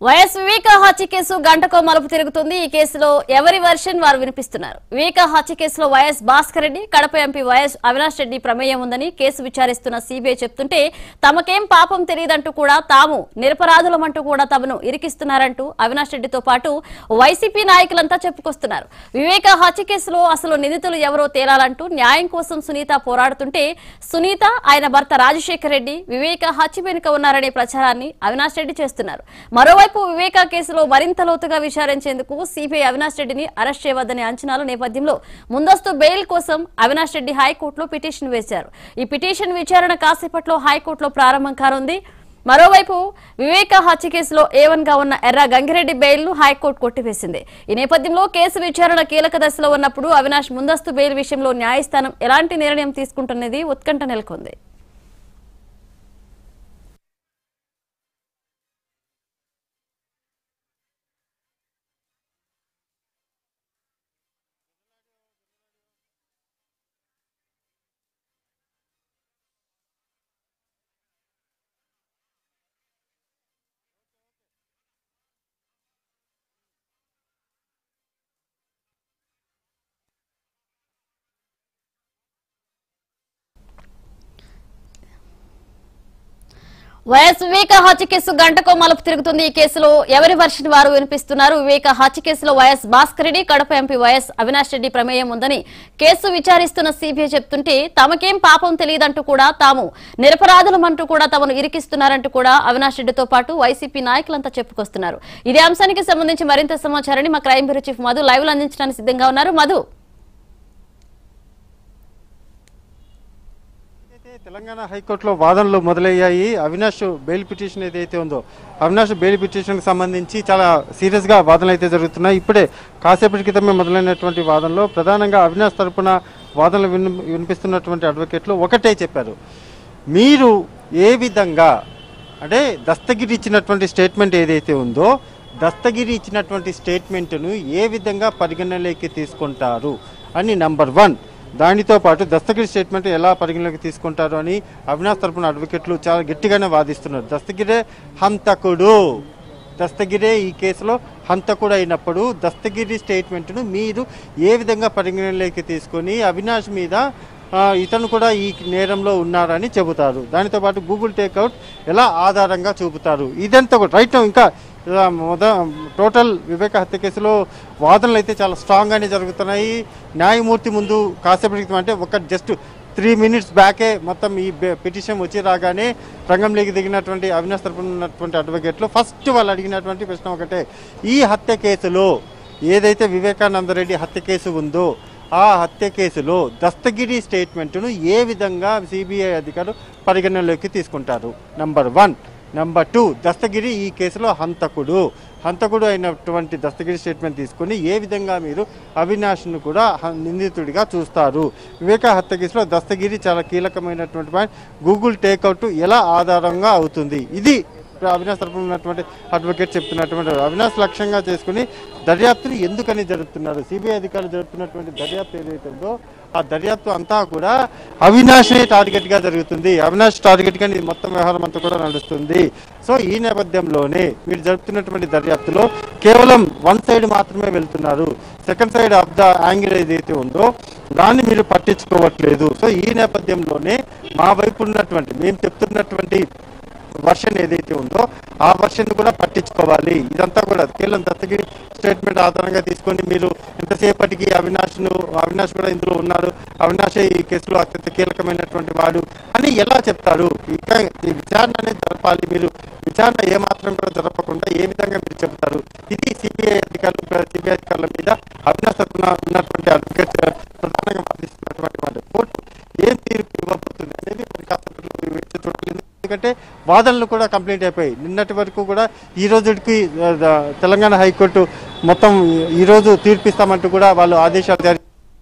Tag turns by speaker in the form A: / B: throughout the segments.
A: YS వివేక హత్య case గంటకో మలుపు తిరుగుతుంది ఈ కేసులో ఎవరి వర్షన్ వారు వినిపిస్తున్నారు వివేక హత్య కేసులో YS Bhaskar Reddy Kadapa MP YS Avinash Reddy ప్రమేయం ఉందని కేసు విచారిస్తున్న సిబిఐ చెప్తుంటే తమకేం పాపం తెలియదంటూ కూడా తాము నిరపరాధులమంటూ కూడా తమను ఇరికిస్తున్నారంటూ అవినాష్ రెడ్డితో పాటు వైసీపీ నాయకులంతా చెప్పుకొస్తున్నారు వివేక హత్య కేసులో అసలు నిందితులు ఎవరో తేలాలంటూ న్యాయం కోసం సునీత పోరాడుతుంటే సునీత ఆయన భర్త రాజశేఖర్ రెడ్డి వివేక హత్య వెనుక ఉన్నారనే ప్రచారాన్ని అవినాష్ రెడ్డి చేస్తున్నారు మరోవైపు వివేక కేసులో మరింత లోతుగా విచారించేందుకు సిబిఐ అవినాష్ రెడ్డిని అరెస్ట్ చేయవద్దనే అంచనాల నేపథ్యంలో ముందస్తు బెయిల్ కోసం అవినాష్ రెడ్డి హైకోర్టులో పిటిషన్ వేశారు ఈ పిటిషన్ విచారణ కాసేపట్లో హైకోర్టులో ప్రారంభం కానుంది మరోవైపు వివేక హత్య కేసులో ఏవన్ గా ఉన్న ఎర్ర గంగిరెడ్డి బెయిల్ ను హైకోర్టు కొట్టివేసింది ఈ నేపథ్యంలో కేసు విచారణ కీలక దశలో ఉన్నప్పుడు అవినాష్ ముందస్తు బెయిల్ విషయంలో న్యాయస్థానం ఎలాంటి నిర్ణయం తీసుకుంటున్నది ఉత్కంఠ నెలకొంది వైఎస్ వివేక హత్య కేసు గంటకో మలుపు తిరుగుతుంది ఈ కేసులో ఎవరి వర్షన్ వారు వినిపిస్తున్నారు వివేక హత్య కేసులో YS Bhaskar Reddy Kadapa MP YS Avinash Reddy ప్రమేయం ఉందని కేసు విచారిస్తున్న సిబిఐ చెప్తుంటే తమకేం పాపం తెలియదంటూ కూడా తాము నిరపరాధులమంటూ కూడా తమను ఇరికిస్తున్నారంటూ కూడా అవినాష్ రెడ్డితో పాటు వైసీపీ నాయకులంతా చెప్పుకొస్తున్నారు ఇదే అంశానికి సంబంధించి మరింత సమాచారాన్ని మా crime bureau chief Madhu live లో అందించడానికి సిద్ధంగా ఉన్నారు మధు
B: అయితే తెలంగాణ హైకోర్టులో వాదనలు మొదలయ్యాయి అవినాష్ బెయిల్ పిటిషన్ ఏదైతే ఉందో అవినాష్ బెయిల్ పిటిషన్కి సంబంధించి చాలా సీరియస్గా వాదనలు అయితే జరుగుతున్నాయి ఇప్పుడే కాసేపటి క్రితమే మొదలైనటువంటి వాదనలో ప్రధానంగా అవినాష్ తరపున వాదనలు విని వినిపిస్తున్నటువంటి అడ్వకేట్లు ఒకటే చెప్పారు మీరు ఏ విధంగా అంటే దస్తగిరి ఇచ్చినటువంటి స్టేట్మెంట్ ఏదైతే ఉందో దస్తగిరి ఇచ్చినటువంటి స్టేట్మెంట్ను ఏ విధంగా పరిగణలోకి తీసుకుంటారు అని నంబర్ వన్ దానితో పాటు దస్తగిరి స్టేట్మెంట్ ఎలా పరిగణలోకి తీసుకుంటారు అని అవినాష్ తరపున అడ్వకేట్లు చాలా గట్టిగానే వాదిస్తున్నారు దస్తగిరే హంతకుడు దస్తగిరే ఈ కేసులో హంతకుడు అయినప్పుడు దస్తగిరి స్టేట్మెంట్ను మీరు ఏ విధంగా పరిగణలోకి తీసుకొని అవినాష్ మీద ఆ, ఇతను కూడా ఈ నేరంలో ఉన్నారని చెబుతారు దానితో పాటు గూగుల్ టేక్అవుట్ ఎలా ఆధారంగా చూపుతారు ఇదంతా కూడా రైట్ ఇంకా ఇలా మొద టోటల్ వివేక హత్య కేసులో వాదనలు అయితే చాలా స్ట్రాంగ్గానే జరుగుతున్నాయి న్యాయమూర్తి ముందు కాసేపటి క్రితం అంటే ఒక జస్ట్ త్రీ మినిట్స్ బ్యాకే మొత్తం ఈ బె- పిటిషన్ వచ్చి రాగానే రంగంలోకి దిగినటువంటి అవినాష్ తరపున ఉన్నటువంటి అడ్వకేట్లు ఫస్ట్ వాళ్ళు అడిగినటువంటి ప్రశ్న ఒకటే ఈ హత్య కేసులో ఏదైతే వివేకానంద రెడ్డి హత్య కేసు ఉందో ఆ హత్య కేసులో దస్తగిరి స్టేట్మెంట్ను ఏ విధంగా సిబిఐ అధికారులు పరిగణనలోకి తీసుకుంటారు number one number two Dastagiri ఈ కేసులో హంతకుడు హంతకుడు అయినటువంటి దస్తగిరి స్టేట్మెంట్ తీసుకొని ఏ విధంగా మీరు అవినాష్ను కూడా హ- నిందితుడిగా చూస్తారు వివేక హత్య కేసులో దస్తగిరి చాలా కీలకమైనటువంటి పాయింట్ గూగుల్ టేక్అవుట్ ఎలా ఆధారంగా అవుతుంది ఇది అవినాష్ తరపున ఉన్నటువంటి అడ్వకేట్ చెప్తున్నటువంటి అవినాష్ లక్ష్యంగా చేసుకుని దర్యాప్తుని ఎందుకని జరుపుతున్నారు సిబిఐ అధికారులు జరుపుతున్నటువంటి దర్యాప్తు ఏదైతే ఉందో ఆ దర్యాప్తు అంతా కూడా అవినాషే టార్గెట్ గా జరుగుతుంది అవినాష్ టార్గెట్ గా ఈ మొత్తం వ్యవహారం అంతా కూడా నడుస్తుంది సో ఈ నేపథ్యంలోనే మీరు జరుపుతున్నటువంటి దర్యాప్తులో కేవలం వన్ సైడ్ మాత్రమే వెళ్తున్నారు second side of the angle ఏదైతే ఉందో దాన్ని మీరు పట్టించుకోవట్లేదు సో ఈ నేపథ్యంలోనే మా వైపు ఉన్నటువంటి మేము చెప్తున్నటువంటి వర్షన్ ఏదైతే ఉందో ఆ వర్షన్ కూడా పట్టించుకోవాలి ఇదంతా కూడా కేవలం దత్తగిరి స్టేట్మెంట్ ఆధారంగా తీసుకొని మీరు ఎంతసేపటికి అవినాష్ను అవినాష్ కూడా ఇందులో ఉన్నారు అవినాష్ ఈ కేసులో అత్యంత కీలకమైనటువంటి వాడు అని ఎలా చెప్తారు ఇంకా ఈ విచారణ అనేది జరపాలి మీరు విచారణ ఏమాత్రం కూడా జరపకుండా ఏ విధంగా మీరు చెప్తారు ఇది సిబిఐ అధికారులు సిబిఐ అధికారుల మీద అవినాష్ తరఫున ఉన్నటువంటి అడ్వకేట్ ప్రధానంగా వాదిస్తున్నటువంటి వాళ్ళు కోర్టు ఏం తీర్పు ఇవ్వబోతుంది అనేది మరి కాసేపట్లో వేచి చూడాలి ఎందుకంటే వాదనలు కూడా కంప్లీట్ అయిపోయాయి నిన్నటి వరకు కూడా ఈ రోజుకి ఆ, ద- తెలంగాణ హైకోర్టు మొత్తం ఈ రోజు తీర్పిస్తామంటూ కూడా వాళ్ళు ఆదేశాలు జారీ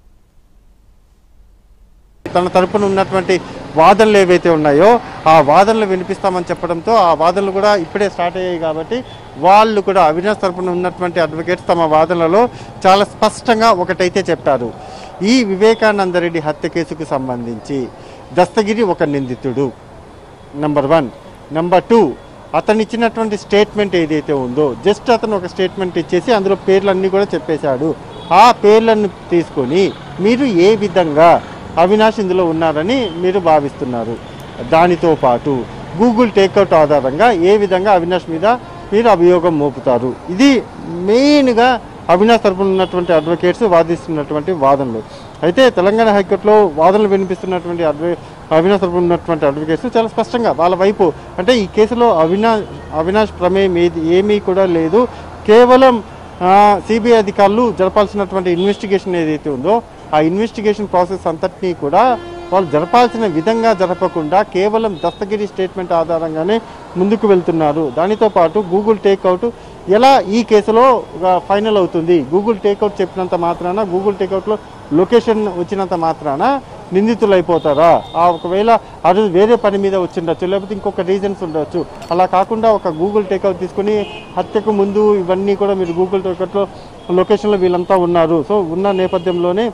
B: తన తరపున ఉన్నటువంటి వాదనలు ఏవైతే ఉన్నాయో ఆ వాదనలు వినిపిస్తామని చెప్పడంతో ఆ వాదనలు కూడా ఇప్పుడే స్టార్ట్ అయ్యాయి కాబట్టి వాళ్ళు కూడా అవినాష్ తరపున ఉన్నటువంటి అడ్వకేట్స్ తమ వాదనలలో చాలా స్పష్టంగా ఒకటైతే చెప్పారు ఈ వివేకానంద రెడ్డి హత్య కేసుకు సంబంధించి దస్తగిరి ఒక నిందితుడు నంబర్ వన్ నంబర్ టూ అతను ఇచ్చినటువంటి స్టేట్మెంట్ ఏదైతే ఉందో జస్ట్ అతను ఒక స్టేట్మెంట్ ఇచ్చేసి అందులో పేర్లన్నీ కూడా చెప్పేశాడు ఆ పేర్లను తీసుకొని మీరు ఏ విధంగా అవినాష్ ఇందులో ఉన్నారని మీరు భావిస్తున్నారు దానితో పాటు గూగుల్ టేక్అవుట్ ఆధారంగా ఏ విధంగా అవినాష్ మీద మీరు అభియోగం మోపుతారు ఇది మెయిన్గా అవినాష్ తరపున ఉన్నటువంటి అడ్వకేట్స్ వాదిస్తున్నటువంటి వాదనలు అయితే తెలంగాణ హైకోర్టులో వాదనలు వినిపిస్తున్నటువంటి అడ్వ అవినాష్ తరపున ఉన్నటువంటి అడ్వకేట్స్ చాలా స్పష్టంగా వాళ్ళ వైపు అంటే ఈ కేసులో అవినాష్ అవినాష్ ప్రమేయం ఏది ఏమీ కూడా లేదు కేవలం సిబిఐ అధికారులు జరపాల్సినటువంటి ఇన్వెస్టిగేషన్ ఏదైతే ఉందో ఆ ఇన్వెస్టిగేషన్ ప్రాసెస్ అంతటినీ కూడా వాళ్ళు జరపాల్సిన విధంగా జరపకుండా కేవలం దస్తగిరి స్టేట్మెంట్ ఆధారంగానే ముందుకు వెళ్తున్నారు దానితో పాటు గూగుల్ టేక్అవుట్ ఎలా ఈ కేసులో ఫైనల్ అవుతుంది గూగుల్ టేక్అవుట్ చెప్పినంత మాత్రాన గూగుల్ టేక్అవుట్లో లొకేషన్ వచ్చినంత మాత్రాన నిందితులు అయిపోతారా ఆ ఒకవేళ ఆ రోజు వేరే పని మీద వచ్చిండొచ్చు లేకపోతే ఇంకొక రీజన్స్ ఉండొచ్చు అలా కాకుండా ఒక గూగుల్ టేక్అవుట్ తీసుకుని హత్యకు ముందు ఇవన్నీ కూడా మీరు గూగుల్ టేక్అవుట్లో లొకేషన్లో వీళ్ళంతా ఉన్నారు సో ఉన్న నేపథ్యంలోనే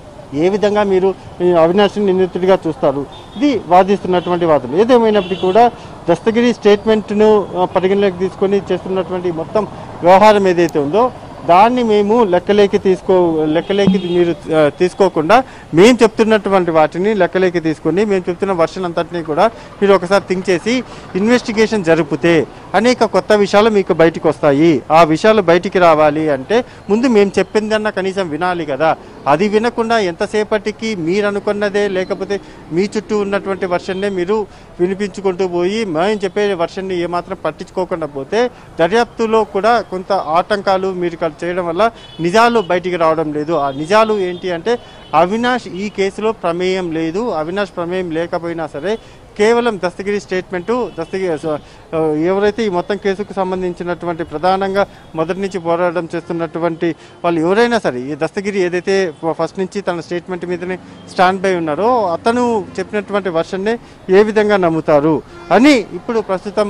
B: ఏ విధంగా మీరు ఈ అవినాష్ని నిందితుడిగా చూస్తారు ఇది వాదిస్తున్నటువంటి వాదన ఏదేమైనప్పటికీ కూడా దస్తగిరి స్టేట్మెంట్ను ఆ, పరిగణలోకి తీసుకొని చేస్తున్నటువంటి మొత్తం వ్యవహారం ఏదైతే ఉందో దాన్ని మేము లెక్కలేకి తీసుకో లెక్కలేకి మీరు ఆ, తీసుకోకుండా మేము చెప్తున్నటువంటి వాటిని లెక్కలేకి తీసుకొని మేము చెప్తున్న వర్షన్ అంతటినీ కూడా మీరు ఒకసారి థింక్ చేసి ఇన్వెస్టిగేషన్ జరిపితే అనేక కొత్త విషయాలు మీకు బయటికి వస్తాయి ఆ విషయాలు బయటికి రావాలి అంటే ముందు మేము చెప్పిందన్న కనీసం వినాలి కదా అది వినకుండా ఎంతసేపటికి మీరు అనుకున్నదే లేకపోతే మీ చుట్టూ ఉన్నటువంటి వర్షన్నే మీరు వినిపించుకుంటూ పోయి మేము చెప్పే వర్షన్ని ఏమాత్రం పట్టించుకోకుండా పోతే దర్యాప్తులో కూడా కొంత ఆటంకాలు మీరు ఇక్కడ చేయడం వల్ల నిజాలు బయటికి రావడం లేదు ఆ నిజాలు ఏంటి అంటే అవినాష్ ఈ కేసులో ప్రమేయం లేదు అవినాష్ ప్రమేయం లేకపోయినా సరే కేవలం దస్తగిరి స్టేట్మెంటు దస్తగిరి సో, ఆ, ఎవరైతే ఈ మొత్తం కేసుకు సంబంధించినటువంటి ప్రధానంగా మొదటి నుంచి పోరాటం చేస్తున్నటువంటి వాళ్ళు ఎవరైనా సరే ఈ దస్తగిరి ఏదైతే ఫస్ట్ నుంచి తన స్టేట్మెంట్ మీదనే స్టాండ్ బై ఉన్నారో అతను చెప్పినటువంటి వర్షన్నే ఏ విధంగా నమ్ముతారు అని ఇప్పుడు ప్రస్తుతం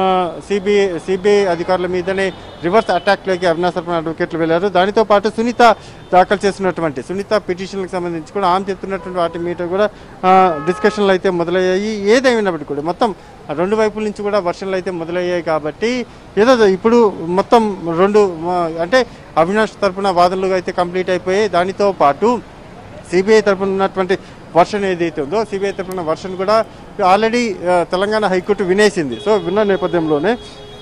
B: సిబిఐ సిబిఐ అధికారుల మీదనే రివర్స్ అటాక్లోకి అవినాశ్ సర్పణ అడ్వకేట్లు వెళ్ళారు దానితో పాటు సునీత దాఖలు చేస్తున్నటువంటి సునీత పిటిషన్లకు సంబంధించి కూడా ఆమె చెప్తున్నటువంటి వాటి మీద కూడా ఆ, డిస్కషన్లు అయితే మొదలయ్యాయి ఏదేమైనప్పటికీ కూడా మొత్తం రెండు వైపుల నుంచి కూడా వర్షన్లు అయితే మొదలయ్యాయి కాబట్టి ఏదో ఇప్పుడు మొత్తం రెండు ఆ, అంటే అవినాష్ తరపున వాదనలు అయితే కంప్లీట్ అయిపోయాయి దానితో పాటు సిబిఐ తరపున ఉన్నటువంటి వర్షన్ ఏదైతే ఉందో సిబిఐ తరపున వర్షన్ కూడా ఆల్రెడీ ఆ, తెలంగాణ హైకోర్టు వినేసింది సో విన్న నేపథ్యంలోనే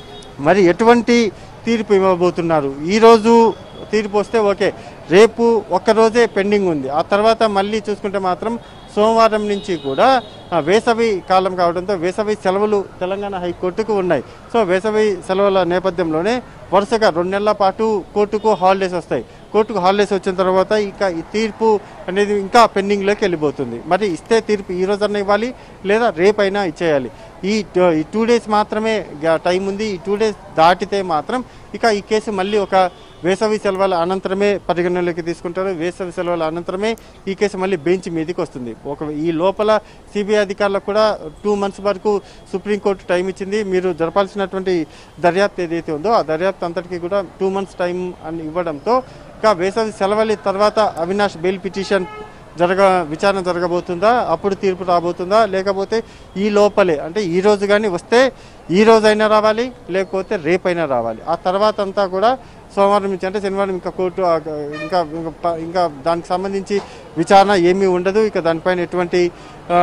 B: మరి ఎటువంటి తీర్పు ఇవ్వబోతున్నారు ఈరోజు తీర్పు వస్తే ఓకే రేపు ఒక్కరోజే పెండింగ్ ఉంది ఆ తర్వాత మళ్ళీ చూసుకుంటే మాత్రం సోమవారం నుంచి కూడా ఆ, వేసవి కాలం కావడంతో వేసవి సెలవులు తెలంగాణ హైకోర్టుకు ఉన్నాయి సో వేసవి సెలవుల నేపథ్యంలోనే వరుసగా రెండు నెలల పాటు కోర్టుకు హాలిడేస్ వస్తాయి కోర్టుకు హాలిడేస్ వచ్చిన తర్వాత ఇక ఈ తీర్పు అనేది ఇంకా పెండింగ్లోకి వెళ్ళిపోతుంది మరి ఇస్తే తీర్పు ఈ రోజన్నా ఇవ్వాలి లేదా రేపైనా ఇచ్చేయాలి ఈ ట- ఈ టూ డేస్ మాత్రమే గ- టైం ఉంది ఈ టూ డేస్ దాటితే మాత్రం ఇక ఈ కేసు మళ్ళీ ఒక వేసవి సెలవుల అనంతరమే పరిగణనలోకి తీసుకుంటారు వేసవి సెలవుల అనంతరమే ఈ కేసు మళ్ళీ బెంచ్ మీదకి వస్తుంది ఒక ఈ లోపల సిబిఐ అధికారులకు కూడా టూ మంత్స్ వరకు సుప్రీంకోర్టు టైం ఇచ్చింది మీరు జరపాల్సినటువంటి దర్యాప్తు ఏదైతే ఉందో ఆ దర్యాప్తు అంతటికి కూడా టూ మంత్స్ టైం అని ఇవ్వడంతో ఇక వేసవి సెలవుల తర్వాత అవినాష్ బెయిల్ పిటిషన్ జరగ విచారణ జరగబోతుందా అప్పుడు తీర్పు రాబోతుందా లేకపోతే ఈ లోపలే అంటే ఈ రోజు కానీ వస్తే ఈ రోజైనా రావాలి లేకపోతే రేపైనా రావాలి ఆ తర్వాత అంతా కూడా సోమవారం నుంచి అంటే శనివారం ఇంకా కోర్టు ఆ, ఇంకా ఇంకా ప- ఇంకా దానికి సంబంధించి విచారణ ఏమీ ఉండదు ఇక దానిపైన ఎటువంటి ఆ,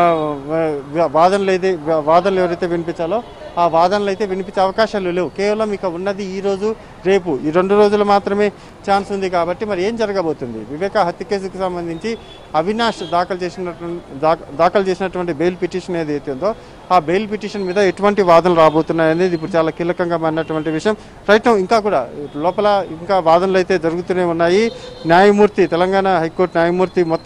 B: వా- వాదనలు అయితే వాదనలు ఎవరైతే వినిపించాలో ఆ వాదనలు అయితే వినిపించే అవకాశాలు లేవు కేవలం ఇక ఉన్నది ఈ రోజు రేపు ఈ రెండు రోజులు మాత్రమే ఛాన్స్ ఉంది కాబట్టి మరి ఏం జరగబోతుంది వివేక హత్య కేసుకు సంబంధించి అవినాష్ దాఖలు చేసినటువంటి దాఖ- దాఖలు చేసినటువంటి బెయిల్ పిటిషన్ ఏదైతే ఉందో ఆ బెయిల్ పిటిషన్ మీద ఎటువంటి వాదనలు రాబోతున్నాయి అనేది ఇప్పుడు చాలా కీలకంగా మారినటువంటి విషయం ప్రయత్నం ఇంకా కూడా లోపల ఇంకా వాదనలు అయితే జరుగుతూనే ఉన్నాయి న్యాయమూర్తి తెలంగాణ హైకోర్టు న్యాయమూర్తి మొత్తం